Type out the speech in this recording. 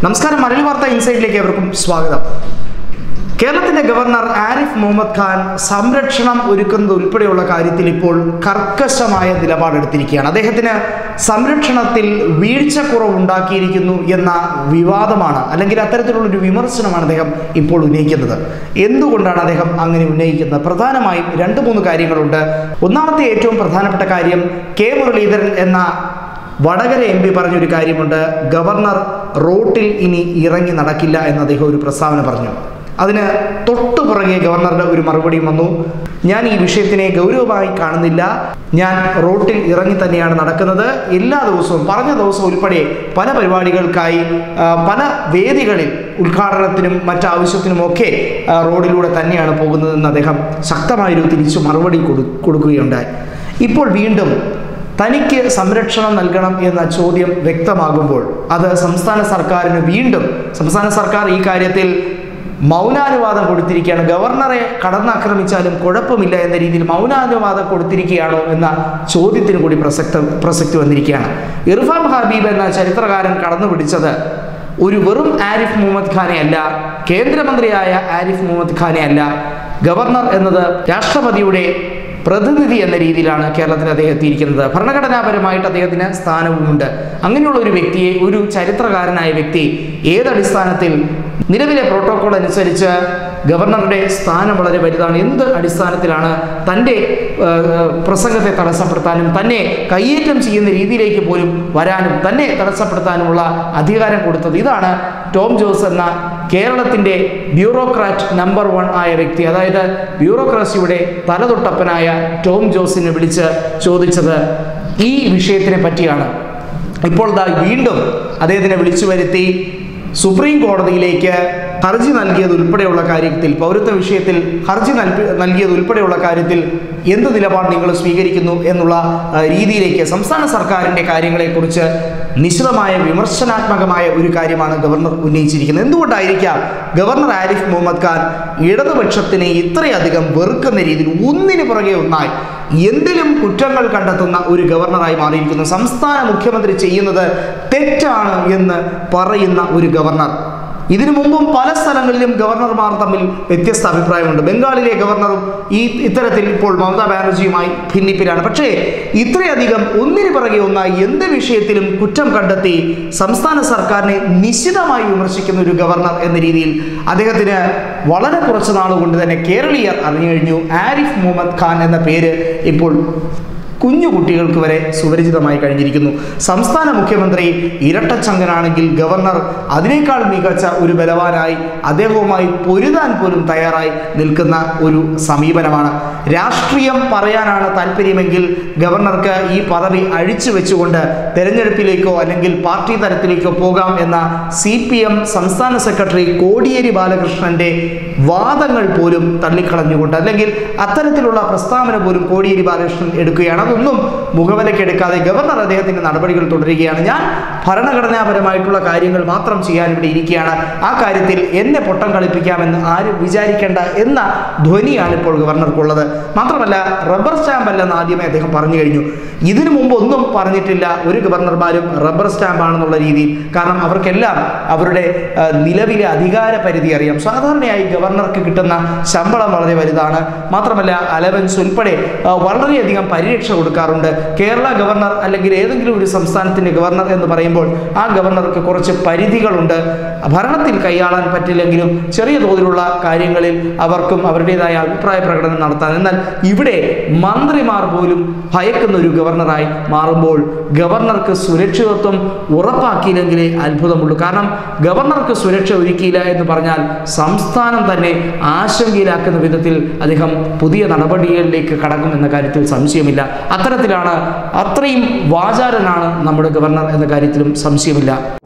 നമസ്കാരം മലയാളി വാർത്ത ഇൻസൈഡിലേക്ക് ഏവർക്കും സ്വാഗതം കേരളത്തിന്റെ ഗവർണർ ആരിഫ് മുഹമ്മദ് ഖാൻ സംരക്ഷണം ഒരുക്കുന്നത് ഉൾപ്പെടെയുള്ള കാര്യത്തിൽ ഇപ്പോൾ കർക്കശമായ നിലപാടെടുത്തിരിക്കുകയാണ് അദ്ദേഹത്തിന് സംരക്ഷണത്തിൽ വീഴ്ചക്കുറവുണ്ടാക്കിയിരിക്കുന്നു എന്ന വിവാദമാണ് അല്ലെങ്കിൽ അത്തരത്തിലുള്ള ഒരു വിമർശനമാണ് അദ്ദേഹം ഇപ്പോൾ ഉന്നയിക്കുന്നത് എന്തുകൊണ്ടാണ് അദ്ദേഹം അങ്ങനെ ഉന്നയിക്കുന്നത് പ്രധാനമായും രണ്ട് മൂന്ന് കാര്യങ്ങളുണ്ട് ഒന്നാമത്തെ ഏറ്റവും പ്രധാനപ്പെട്ട കാര്യം കെ മുരളീധരൻ എന്ന വടകര എം പി പറഞ്ഞൊരു കാര്യമുണ്ട് ഗവർണർ റോട്ടിൽ ഇനി ഇറങ്ങി നടക്കില്ല എന്ന് അദ്ദേഹം ഒരു പ്രസ്താവന പറഞ്ഞു അതിന് തൊട്ടു പുറകെ ഗവർണറുടെ ഒരു മറുപടിയും വന്നു ഞാൻ ഈ വിഷയത്തിനെ ഗൗരവമായി കാണുന്നില്ല ഞാൻ റോട്ടിൽ ഇറങ്ങി തന്നെയാണ് നടക്കുന്നത് എല്ലാ ദിവസവും പറഞ്ഞ ദിവസം ഉൾപ്പെടെ പല പരിപാടികൾക്കായി ആ, പല വേദികളിൽ ഉദ്ഘാടനത്തിനും മറ്റാവശ്യത്തിനുമൊക്കെ ആ, റോഡിലൂടെ തന്നെയാണ് പോകുന്നതെന്ന് അദ്ദേഹം ശക്തമായൊരു തിരിച്ചു മറുപടി കൊടു കൊടുക്കുകയുണ്ടായി ഇപ്പോൾ വീണ്ടും തനിക്ക് സംരക്ഷണം നൽകണം എന്ന ചോദ്യം വ്യക്തമാകുമ്പോൾ അത് സംസ്ഥാന സർക്കാരിന് വീണ്ടും സംസ്ഥാന സർക്കാർ ഈ കാര്യത്തിൽ മൗനാനുവാദം കൊടുത്തിരിക്കുകയാണ് ഗവർണറെ കടന്നാക്രമിച്ചാലും കുഴപ്പമില്ല എന്ന രീതിയിൽ മൗനാനുവാദം കൊടുത്തിരിക്കുകയാണോ എന്ന ചോദ്യത്തിന് കൂടി പ്രസക്ത പ്രസക്തി വന്നിരിക്കുകയാണ് ഇർഫാൻ ഹബീബ് എന്ന ചരിത്രകാരൻ കടന്നു പിടിച്ചത് ഒരു വെറും ആരിഫ് മുഹമ്മദ് ഖാനെ അല്ല കേന്ദ്രമന്ത്രിയായ ആരിഫ് മുഹമ്മദ് ഖാനെ അല്ല ഗവർണർ എന്നത് രാഷ്ട്രപതിയുടെ പ്രതിനിധി എന്ന രീതിയിലാണ് കേരളത്തിൽ അദ്ദേഹം എത്തിയിരിക്കുന്നത് ഭരണഘടനാപരമായിട്ട് അദ്ദേഹത്തിന് സ്ഥാനവുമുണ്ട് അങ്ങനെയുള്ള ഒരു വ്യക്തിയെ ഒരു ചരിത്രകാരനായ വ്യക്തി ഏതടിസ്ഥാനത്തിൽ നിലവിലെ പ്രോട്ടോകോൾ അനുസരിച്ച് ഗവർണറുടെ സ്ഥാനം വളരെ വലുതാണ് എന്ത് അടിസ്ഥാനത്തിലാണ് തൻ്റെ ഏഹ്, പ്രസംഗത്തെ തടസ്സപ്പെടുത്താനും തന്നെ കയ്യേറ്റം ചെയ്യുന്ന രീതിയിലേക്ക് പോലും വരാനും തന്നെ തടസ്സപ്പെടുത്താനുമുള്ള അധികാരം കൊടുത്തത് ഇതാണ് ടോം ജോസ് എന്ന കേരളത്തിൻ്റെ ബ്യൂറോക്രാറ്റ് നമ്പർ വൺ ആയ വ്യക്തി അതായത് ബ്യൂറോക്രസിയുടെ തലതൊട്ടപ്പനായ ടോം ജോസിനെ വിളിച്ച് ചോദിച്ചത് ഈ വിഷയത്തിനെ പറ്റിയാണ് ഇപ്പോൾ ദാ വീണ്ടും അദ്ദേഹത്തിനെ വിളിച്ചു വരുത്തി സുപ്രീം കോടതിയിലേക്ക് ഹർജി നൽകിയത് ഉൾപ്പെടെയുള്ള കാര്യത്തിൽ പൗരത്വ വിഷയത്തിൽ ഹർജി നൽകി നൽകിയത് ഉൾപ്പെടെയുള്ള കാര്യത്തിൽ എന്ത് നിലപാട് നിങ്ങൾ സ്വീകരിക്കുന്നു എന്നുള്ള ആ, രീതിയിലേക്ക് സംസ്ഥാന സർക്കാരിൻ്റെ കാര്യങ്ങളെക്കുറിച്ച് നിശിതമായ വിമർശനാത്മകമായ ഒരു കാര്യമാണ് ഗവർണർ ഉന്നയിച്ചിരിക്കുന്നത് എന്തുകൊണ്ടായിരിക്കാം ഗവർണർ ആരിഫ് മുഹമ്മദ് ഖാൻ ഇടതുപക്ഷത്തിനെ ഇത്രയധികം വെറുക്കുന്ന രീതിയിൽ ഒന്നിന് പുറകെ ഒന്നായി എന്തിലും കുറ്റങ്ങൾ കണ്ടെത്തുന്ന ഒരു ഗവർണറായി മാറിയിരിക്കുന്നു സംസ്ഥാന മുഖ്യമന്ത്രി ചെയ്യുന്നത് തെറ്റാണ് എന്ന് പറയുന്ന ഒരു ഗവർണർ ഇതിനു മുമ്പും പല സ്ഥലങ്ങളിലും ഗവർണർമാർ തമ്മിൽ വ്യത്യസ്ത അഭിപ്രായമുണ്ട് ബംഗാളിലെ ഗവർണറും ഈ ഇത്തരത്തിൽ ഇപ്പോൾ മമതാ ബാനർജിയുമായി ഭിന്നിപ്പിലാണ് പക്ഷേ ഇത്രയധികം ഒന്നിനു പിറകെ ഒന്നായി എന്ത് വിഷയത്തിലും കുറ്റം കണ്ടെത്തി സംസ്ഥാന സർക്കാരിനെ നിശിതമായി വിമർശിക്കുന്ന ഒരു ഗവർണർ എന്ന രീതിയിൽ അദ്ദേഹത്തിന് വളരെ കുറച്ച് നാളുകൊണ്ട് തന്നെ കേരളീയർ അറിഞ്ഞു കഴിഞ്ഞു ആരിഫ് മുഹമ്മദ് ഖാൻ എന്ന പേര് ഇപ്പോൾ കുഞ്ഞു കുട്ടികൾക്ക് വരെ സുപരിചിതമായി കഴിഞ്ഞിരിക്കുന്നു സംസ്ഥാന മുഖ്യമന്ത്രി ഇരട്ടച്ചങ്കനാണെങ്കിൽ ഗവർണർ അതിനേക്കാൾ മികച്ച ഒരു ബലവാനായി അദ്ദേഹവുമായി പൊരുതാൻ പോലും തയ്യാറായി നിൽക്കുന്ന ഒരു സമീപനമാണ് രാഷ്ട്രീയം പറയാനാണ് താല്പര്യമെങ്കിൽ ഗവർണർക്ക് ഈ പദവി അഴിച്ചു വെച്ചുകൊണ്ട് തെരഞ്ഞെടുപ്പിലേക്കോ അല്ലെങ്കിൽ പാർട്ടി തലത്തിലേക്കോ പോകാം എന്ന സി പി എം സംസ്ഥാന സെക്രട്ടറി കോടിയേരി ബാലകൃഷ്ണന്റെ വാദങ്ങൾ പോലും തള്ളിക്കളഞ്ഞുകൊണ്ട് അല്ലെങ്കിൽ അത്തരത്തിലുള്ള പ്രസ്താവന പോലും കോടിയേരി ബാലകൃഷ്ണൻ എടുക്കുകയാണ് അതൊന്നും മുഖവിലക്കെടുക്കാതെ ഗവർണർ അദ്ദേഹത്തിന്റെ നടപടികൾ തുടരുകയാണ് ഞാൻ ഭരണഘടനാപരമായിട്ടുള്ള കാര്യങ്ങൾ മാത്രം ചെയ്യാൻ ഇവിടെ ഇരിക്കുകയാണ് ആ കാര്യത്തിൽ എന്നെ പൊട്ടം കളിപ്പിക്കാമെന്ന് ആരും വിചാരിക്കേണ്ട എന്ന ധ്വനിയാണ് ഇപ്പോൾ ഗവർണർക്കുള്ളത് മാത്രമല്ല റബ്ബർ സ്റ്റാമ്പ് അല്ലെന്ന് ആദ്യമേ അദ്ദേഹം പറഞ്ഞു കഴിഞ്ഞു ഇതിനു മുമ്പ് ഒന്നും പറഞ്ഞിട്ടില്ല ഒരു ഗവർണർമാരും റബ്ബർ സ്റ്റാമ്പ് ആണെന്നുള്ള രീതിയിൽ കാരണം അവർക്കെല്ലാം അവരുടെ ആ, നിലവിലെ അധികാര പരിധി അറിയാം സാധാരണയായി ഗവർണർക്ക് കിട്ടുന്ന ശമ്പളം വളരെ വലുതാണ് മാത്രമല്ല അലവൻസ് ഉൾപ്പെടെ ആ, വളരെയധികം പരിരക്ഷ കൊടുക്കാറുണ്ട് കേരള ഗവർണർ അല്ലെങ്കിൽ ഏതെങ്കിലും ഒരു സംസ്ഥാനത്തിന്റെ ഗവർണർ എന്ന് പറയുമ്പോൾ ആ ഗവർണർക്ക് കുറച്ച് പരിധികളുണ്ട് ഭരണത്തിൽ കൈയാളാൻ പറ്റില്ലെങ്കിലും ചെറിയ തോതിലുള്ള കാര്യങ്ങളിൽ അവർക്കും അവരുടേതായ അഭിപ്രായ പ്രകടനം നടത്താൻ എന്നാൽ ഇവിടെ മന്ത്രിമാർ പോലും ഭയക്കുന്ന ഒരു ഗവർണറായി മാറുമ്പോൾ ഗവർണർക്ക് സുരക്ഷിതത്വം ഉറപ്പാക്കിയില്ലെങ്കിലേ അത്ഭുതമുള്ളൂ കാരണം ഗവർണർക്ക് സുരക്ഷ ഒരുക്കിയില്ല എന്ന് പറഞ്ഞാൽ സംസ്ഥാനം തന്നെ ആശങ്കയിലാക്കുന്ന വിധത്തിൽ അദ്ദേഹം പുതിയ നടപടികളിലേക്ക് കടക്കുമെന്ന കാര്യത്തിൽ സംശയമില്ല അത്തരത്തിലാണ് അത്രയും വാചാരനാണ് നമ്മുടെ ഗവർണർ എന്ന കാര്യത്തിലും സംശയമില്ല